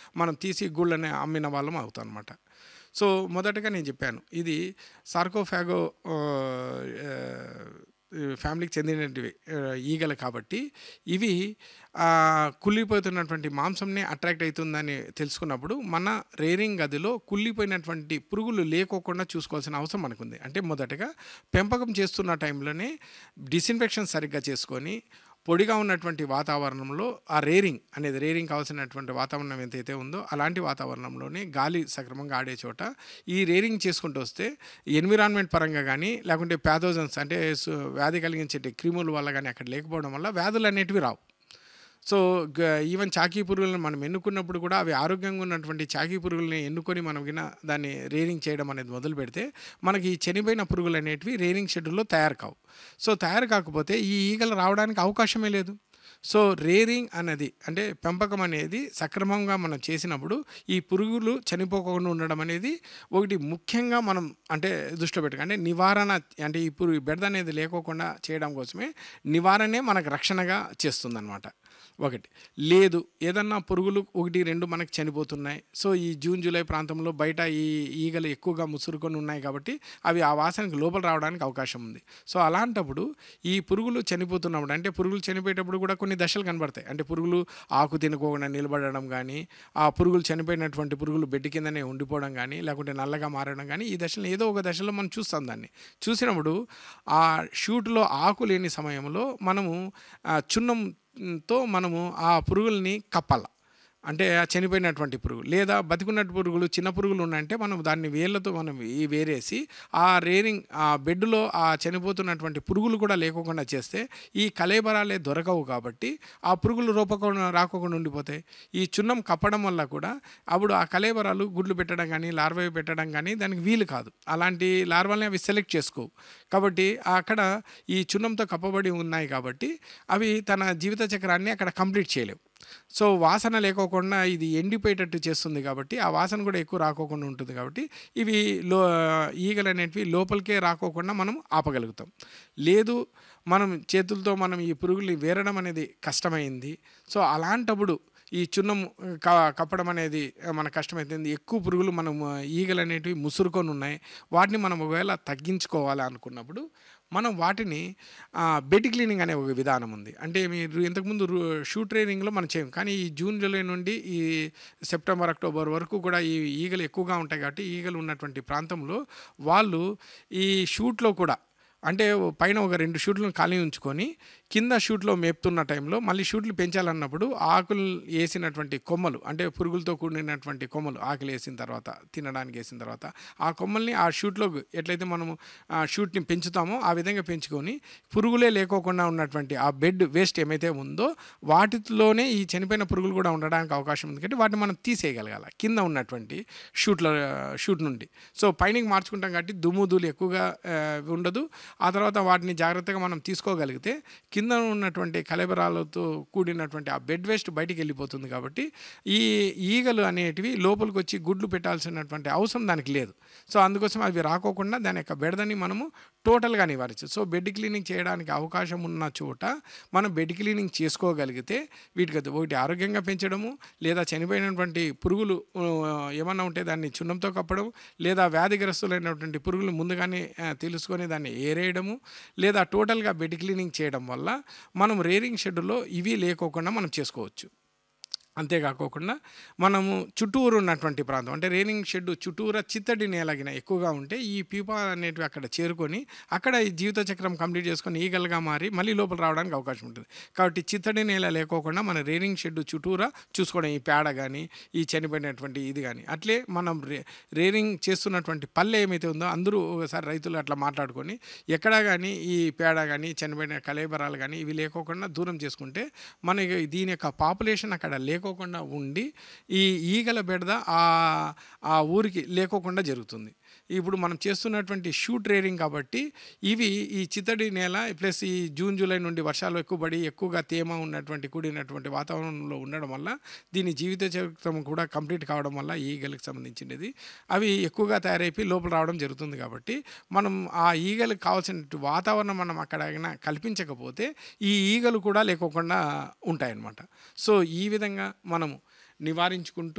మనం తీసి గూళ్ళని అమ్మిన వాళ్ళం అవుతాం అనమాట సో మొదటగా నేను చెప్పాను ఇది సార్కోఫాగో ఆ, ఆ, ఫ్యామిలీకి చెందినటివి ఆ, ఈగలు కాబట్టి ఇవి ఆ, కుళ్ళిపోతున్నటువంటి మాంసంని అట్రాక్ట్ అవుతుందని తెలుసుకున్నప్పుడు మన రేరింగ్ గదిలో కుళ్ళిపోయినటువంటి పురుగులు లేకోకుండా చూసుకోవాల్సిన అవసరం మనకుంది అంటే మొదటగా పెంపకం చేస్తున్న టైంలోనే డిస్ఇన్ఫెక్షన్ సరిగ్గా చేసుకొని పొడిగా ఉన్నటువంటి వాతావరణంలో ఆ రేరింగ్ అనేది రేరింగ్ కావాల్సినటువంటి వాతావరణం ఎంతైతే ఉందో అలాంటి వాతావరణంలోనే గాలి సక్రమంగా ఆడే చోట ఈ రేరింగ్ చేసుకుంటూ వస్తే ఎన్విరాన్మెంట్ పరంగా కానీ లేకుంటే ప్యాథోజన్స్ అంటే సు- వ్యాధి కలిగించే క్రిముల వల్ల కానీ అక్కడ లేకపోవడం వల్ల వ్యాధులు అనేటివి రావు సో గ- ఈవెన్ చాకీ పురుగులను మనం ఎన్నుకున్నప్పుడు కూడా అవి ఆరోగ్యంగా ఉన్నటువంటి చాకీ పురుగుల్ని ఎన్నుకొని మనం గిన దాన్ని రేరింగ్ చేయడం అనేది మొదలు పెడితే మనకి ఈ చనిపోయిన పురుగులు అనేటివి రేరింగ్ షెడ్యూల్లో తయారు కావు సో తయారు కాకపోతే ఈ ఈగలు రావడానికి అవకాశమే లేదు సో రేరింగ్ అనేది అంటే పెంపకం అనేది సక్రమంగా మనం చేసినప్పుడు ఈ పురుగులు చనిపోకుండా ఉండడం అనేది ఒకటి ముఖ్యంగా మనం అంటే దృష్టిలో పెట్టుకో అంటే నివారణ అంటే ఈ పురుగు బెడద అనేది లేకోకుండా చేయడం కోసమే నివారణే మనకు రక్షణగా చేస్తుందన్నమాట ఒకటి లేదు ఏదన్నా పురుగులు ఒకటి రెండు మనకు చనిపోతున్నాయి సో ఈ జూన్ జూలై ప్రాంతంలో బయట ఈ ఈగలు ఎక్కువగా ముసురుకొని ఉన్నాయి కాబట్టి అవి ఆ వాసనకి లోపల రావడానికి అవకాశం ఉంది సో అలాంటప్పుడు ఈ పురుగులు చనిపోతున్నప్పుడు అంటే పురుగులు చనిపోయేటప్పుడు కూడా కొన్ని దశలు కనబడతాయి అంటే పురుగులు ఆకు తినుకోకుండా నిలబడడం కానీ ఆ పురుగులు చనిపోయినటువంటి పురుగులు బెడ్ కిందనే ఉండిపోవడం కానీ లేకుంటే నల్లగా మారడం కానీ ఈ దశలో ఏదో ఒక దశలో మనం చూస్తాం దాన్ని చూసినప్పుడు ఆ షూట్లో ఆకు లేని సమయంలో మనము ఆ చున్నంతో మనము ఆ పురుగుల్ని కప్పాల అంటే ఆ చనిపోయినటువంటి పురుగు లేదా బతికున్నట్టు పురుగులు చిన్న పురుగులు ఉన్నాయంటే మనం దాన్ని వేళ్ళతో మనం ఈ వేరేసి ఆ రేరింగ్ ఆ బెడ్లో ఆ చనిపోతున్నటువంటి పురుగులు కూడా లేకోకుండా చేస్తే ఈ కలేబరాలే దొరకవు కాబట్టి ఆ పురుగులు రూపకుండా రాకోకుండా ఉండిపోతాయి ఈ చున్నం కప్పడం వల్ల కూడా అప్పుడు ఆ కలేబరాలు గుడ్లు పెట్టడం కానీ లార్వా పెట్టడం కానీ దానికి వీలు కాదు అలాంటి లార్వాల్ని అవి సెలెక్ట్ చేసుకోవు కాబట్టి అక్కడ ఈ చున్నంతో కప్పబడి ఉన్నాయి కాబట్టి అవి తన జీవిత చక్రాన్ని అక్కడ కంప్లీట్ చేయలేవు సో వాసన లేకోకుండా ఇది ఎండిపోయేటట్టు చేస్తుంది కాబట్టి ఆ వాసన కూడా ఎక్కువ రాకోకుండా ఉంటుంది కాబట్టి ఇవి లో ఈగలు అనేటివి లోపలికే రాకోకుండా మనం ఆపగలుగుతాం లేదు మనం చేతులతో మనం ఈ పురుగుల్ని వేరడం అనేది కష్టమైంది సో అలాంటప్పుడు ఈ చున్నం క కప్పడం అనేది మన కష్టమవుతుంది ఎక్కువ పురుగులు మనం ఈగలు అనేటివి ముసురుకొని ఉన్నాయి వాటిని మనం ఒకవేళ తగ్గించుకోవాలి అనుకున్నప్పుడు మనం వాటిని ఆ, బెడ్ క్లీనింగ్ అనే ఒక విధానం ఉంది అంటే మీరు ఇంతకుముందు రు- షూ ట్రైనింగ్లో మనం చేయం కానీ ఈ జూన్ జూలై నుండి ఈ సెప్టెంబర్ అక్టోబర్ వరకు కూడా ఈ ఈగలు ఎక్కువగా ఉంటాయి కాబట్టి ఈగలు ఉన్నటువంటి ప్రాంతంలో వాళ్ళు ఈ షూట్లో కూడా అంటే పైన ఒక రెండు షూట్లను ఖాళీ ఉంచుకొని కింద షూట్లో మేపుతున్న టైంలో మళ్ళీ షూట్లు పెంచాలన్నప్పుడు ఆకులు వేసినటువంటి కొమ్మలు అంటే పురుగులతో కూడినటువంటి కొమ్మలు ఆకులు వేసిన తర్వాత తినడానికి వేసిన తర్వాత ఆ కొమ్మల్ని ఆ షూట్లో ఎట్లయితే మనము ఆ షూట్ని పెంచుతామో ఆ విధంగా పెంచుకొని పురుగులే లేకోకుండా ఉన్నటువంటి ఆ బెడ్ వేస్ట్ ఏమైతే ఉందో వాటిలోనే ఈ చనిపోయిన పురుగులు కూడా ఉండడానికి అవకాశం ఉంది కాబట్టి వాటిని మనం తీసేయగలగాలి కింద ఉన్నటువంటి షూట్ల షూట్ నుండి సో పైనకి మార్చుకుంటాం కాబట్టి దుమ్ము ధూళి ఎక్కువగా ఆ, ఉండదు ఆ తర్వాత వాటిని జాగ్రత్తగా మనం తీసుకోగలిగితే కింద ఉన్నటువంటి కలబరాలతో కూడినటువంటి ఆ బెడ్ వేస్ట్ బయటికి వెళ్ళిపోతుంది కాబట్టి ఈ ఈగలు అనేటివి లోపలికి వచ్చి గుడ్లు పెట్టాల్సినటువంటి అవసరం దానికి లేదు సో అందుకోసం అవి రాకోకుండా దాని యొక్క బెడదని మనము టోటల్గా నివారించు సో బెడ్ క్లీనింగ్ చేయడానికి అవకాశం ఉన్న చోట మనం బెడ్ క్లీనింగ్ చేసుకోగలిగితే వీటికి అది ఒకటి ఆరోగ్యంగా పెంచడము లేదా చనిపోయినటువంటి పురుగులు ఆ, ఏమన్నా ఉంటే దాన్ని చున్నంతో కప్పడం లేదా వ్యాధిగ్రస్తులైనటువంటి పురుగులు ముందుగానే ఆ, తెలుసుకొని దాన్ని ఏరేయడము లేదా టోటల్గా బెడ్ క్లీనింగ్ చేయడం వల్ల మనం రేరింగ్ షెడ్యూల్లో ఇవి లేకోకుండా మనం చేసుకోవచ్చు అంతేకాకోకుండా మనము చుట్టూరు ఉన్నటువంటి ప్రాంతం అంటే రేనింగ్ షెడ్ చుట్టూరా చిత్తడి నేలగిన ఎక్కువగా ఉంటే ఈ పీపా అనేటివి అక్కడ చేరుకొని అక్కడ ఈ జీవిత చక్రం కంప్లీట్ చేసుకొని ఈగలుగా మారి మళ్ళీ లోపల రావడానికి అవకాశం ఉంటుంది కాబట్టి చిత్తడి నేల లేకోకుండా మన రేనింగ్ షెడ్ చుట్టూరా చూసుకోవడం ఈ పేడ కానీ ఈ చనిపోయినటువంటి ఇది కానీ అట్లే మనం రే రేరింగ్ చేస్తున్నటువంటి పల్లె ఏమైతే ఉందో అందరూ ఒకసారి రైతులు అట్లా మాట్లాడుకొని ఎక్కడా కానీ ఈ పేడ కానీ చనిపోయిన కలేబరాలు కానీ ఇవి లేకోకుండా దూరం చేసుకుంటే మనకి దీని యొక్క పాపులేషన్ అక్కడ లేకోకుండా ఉండి ఈ ఈగల బెడద ఆ ఆ ఊరికి లేకోకుండా జరుగుతుంది ఇప్పుడు మనం చేస్తున్నటువంటి షూట్ రేరింగ్ కాబట్టి ఇవి ఈ చిత్తడి నేల ప్లస్ ఈ జూన్ జూలై నుండి వర్షాలు ఎక్కువ పడి ఎక్కువగా తేమ ఉన్నటువంటి కూడినటువంటి వాతావరణంలో ఉండడం వల్ల దీని జీవిత చక్రం కూడా కంప్లీట్ కావడం వల్ల ఈ ఈగలకు సంబంధించినది అవి ఎక్కువగా తయారైపోయి లోపల రావడం జరుగుతుంది కాబట్టి మనం ఆ ఈగలకు కావాల్సిన వాతావరణం మనం అక్కడ అయినా కల్పించకపోతే ఈ ఈగలు కూడా లేకోకుండా ఉంటాయన్నమాట సో ఈ విధంగా మనము నివారించుకుంటూ